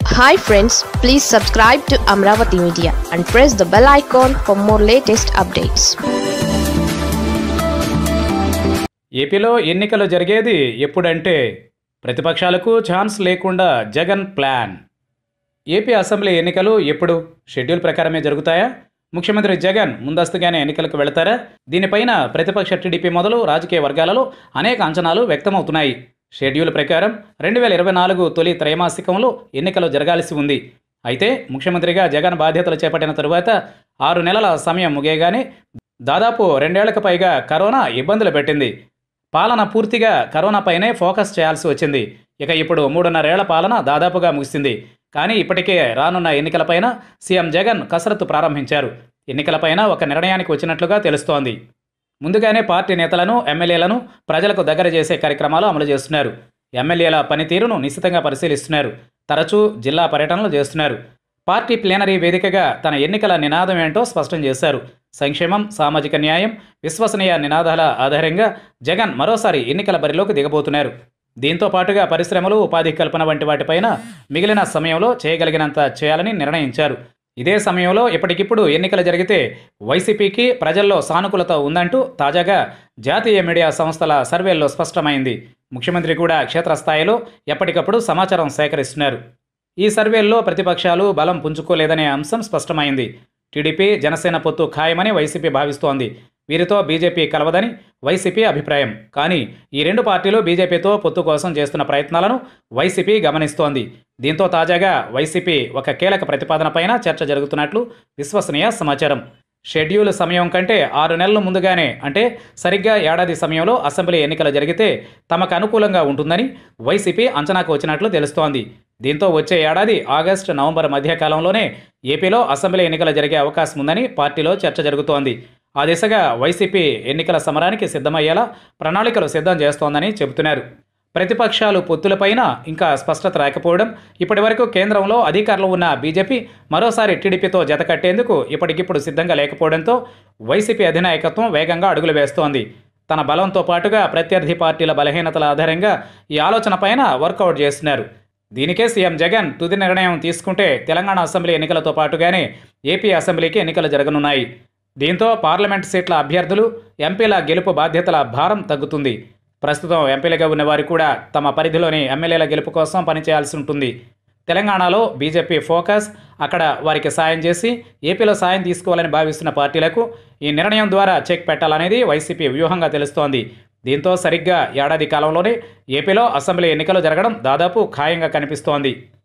hi friends please subscribe to Amaravati media and press the bell icon for more latest updates ఏపీలో ఎన్నికలు జరిగేది ఎప్పుడంటే ప్రతిపక్షాలకు ఛాన్స్ లేకుండా జగన్ ప్లాన్ ఏపీ అసెంబ్లీ ఎన్నికలు ఎప్పుడు షెడ్యూల్ ప్రకారమే జరుగుతాయా ముఖ్యమంత్రి జగన్ ముందస్తుగానే ఎన్నికలకు వెళతారా దీనిపైన ప్రతిపక్ష టీడీపీ మొదలు రాజకీయ వర్గాలలో అనేక అంచనాలు వ్యక్తమవుతున్నాయి షెడ్యూల్ ప్రకారం రెండు వేల ఇరవై నాలుగు తొలి త్రైమాసికంలో ఎన్నికలు జరగాల్సి ఉంది అయితే ముఖ్యమంత్రిగా జగన్ బాధ్యతలు చేపట్టిన తరువాత ఆరు నెలల సమయం ముగియగానే దాదాపు రెండేళ్లకు పైగా కరోనా ఇబ్బందులు పెట్టింది పాలన పూర్తిగా కరోనాపైనే ఫోకస్ చేయాల్సి వచ్చింది ఇక ఇప్పుడు మూడున్నరేళ్ల పాలన దాదాపుగా ముగిసింది కానీ ఇప్పటికే రానున్న ఎన్నికలపైన సీఎం జగన్ కసరత్తు ప్రారంభించారు ఎన్నికలపైన ఒక నిర్ణయానికి వచ్చినట్లుగా తెలుస్తోంది ముందుగానే పార్టీ నేతలను ఎమ్మెల్యేలను ప్రజలకు దగ్గర చేసే కార్యక్రమాలు అమలు చేస్తున్నారు ఎమ్మెల్యేల పనితీరును నిశ్చితంగా పరిశీలిస్తున్నారు తరచూ జిల్లా పర్యటనలు చేస్తున్నారు పార్టీ ప్లేనరీ వేదికగా తన ఎన్నికల నినాదం ఏంటో స్పష్టం చేశారు సంక్షేమం సామాజిక న్యాయం విశ్వసనీయ నినాదాల ఆధారంగా జగన్ మరోసారి ఎన్నికల బరిలోకి దిగబోతున్నారు దీంతో పాటుగా పరిశ్రమలు ఉపాధి కల్పన వంటి వాటిపైన మిగిలిన సమయంలో చేయగలిగినంత చేయాలని నిర్ణయించారు ఇదే సమయంలో ఇప్పటికిప్పుడు ఎన్నికలు జరిగితే వైసీపీకి ప్రజల్లో సానుకూలత ఉందంటూ తాజాగా జాతీయ మీడియా సంస్థల సర్వేల్లో స్పష్టమైంది ముఖ్యమంత్రి కూడా క్షేత్రస్థాయిలో ఎప్పటికప్పుడు సమాచారం సేకరిస్తున్నారు ఈ సర్వేల్లో ప్రతిపక్షాలు బలం పుంజుకోలేదనే అంశం స్పష్టమైంది టీడీపీ జనసేన పొత్తు ఖాయమని వైసీపీ భావిస్తోంది వీరితో బీజేపీ కలవదని వైసీపీ అభిప్రాయం కానీ ఈ రెండు పార్టీలు బీజేపీతో పొత్తు కోసం చేస్తున్న ప్రయత్నాలను వైసీపీ గమనిస్తోంది దీంతో తాజాగా వైసీపీ ఒక కీలక ప్రతిపాదనపైన చర్చ జరుగుతున్నట్లు విశ్వసనీయ సమాచారం షెడ్యూల్ సమయం కంటే ఆరు నెలల ముందుగానే అంటే సరిగ్గా ఏడాది సమయంలో అసెంబ్లీ ఎన్నికలు జరిగితే తమకు అనుకూలంగా ఉంటుందని వైసీపీ అంచనాకు వచ్చినట్లు తెలుస్తోంది దీంతో వచ్చే ఏడాది ఆగస్టు నవంబర్ మధ్యకాలంలోనే ఏపీలో అసెంబ్లీ ఎన్నికలు జరిగే అవకాశం ఉందని పార్టీలో చర్చ జరుగుతోంది ఆ దిశగా వైసీపీ ఎన్నికల సమరానికి సిద్ధమయ్యేలా ప్రణాళికలు సిద్ధం చేస్తోందని చెబుతున్నారు ప్రతిపక్షాలు పొత్తులపైన ఇంకా స్పష్టత రాకపోవడం ఇప్పటివరకు కేంద్రంలో అధికారంలో ఉన్న బీజేపీ మరోసారి టీడీపీతో జతకట్టేందుకు ఇప్పటికిప్పుడు సిద్ధంగా లేకపోవడంతో వైసీపీ అధినాయకత్వం వేగంగా అడుగులు వేస్తోంది తన బలంతో పాటుగా ప్రత్యర్థి పార్టీల బలహీనతల ఆధారంగా ఈ ఆలోచనపైన వర్కౌట్ చేస్తున్నారు దీనికే సీఎం జగన్ తుది నిర్ణయం తీసుకుంటే తెలంగాణ అసెంబ్లీ ఎన్నికలతో పాటుగానే ఏపీ అసెంబ్లీకి ఎన్నికలు జరగనున్నాయి దీంతో పార్లమెంట్ సీట్ల అభ్యర్థులు ఎంపీల గెలుపు బాధ్యతల భారం తగ్గుతుంది ప్రస్తుతం ఎంపీలుగా ఉన్నవారు కూడా తమ పరిధిలోని ఎమ్మెల్యేల గెలుపు కోసం పనిచేయాల్సి ఉంటుంది తెలంగాణలో బీజేపీ ఫోకస్ అక్కడ వారికి సాయం చేసి ఏపీలో సాయం తీసుకోవాలని భావిస్తున్న పార్టీలకు ఈ నిర్ణయం ద్వారా చెక్ పెట్టాలనేది వైసీపీ వ్యూహంగా తెలుస్తోంది దీంతో సరిగ్గా ఏడాది కాలంలోనే ఏపీలో అసెంబ్లీ ఎన్నికలు జరగడం దాదాపు ఖాయంగా కనిపిస్తోంది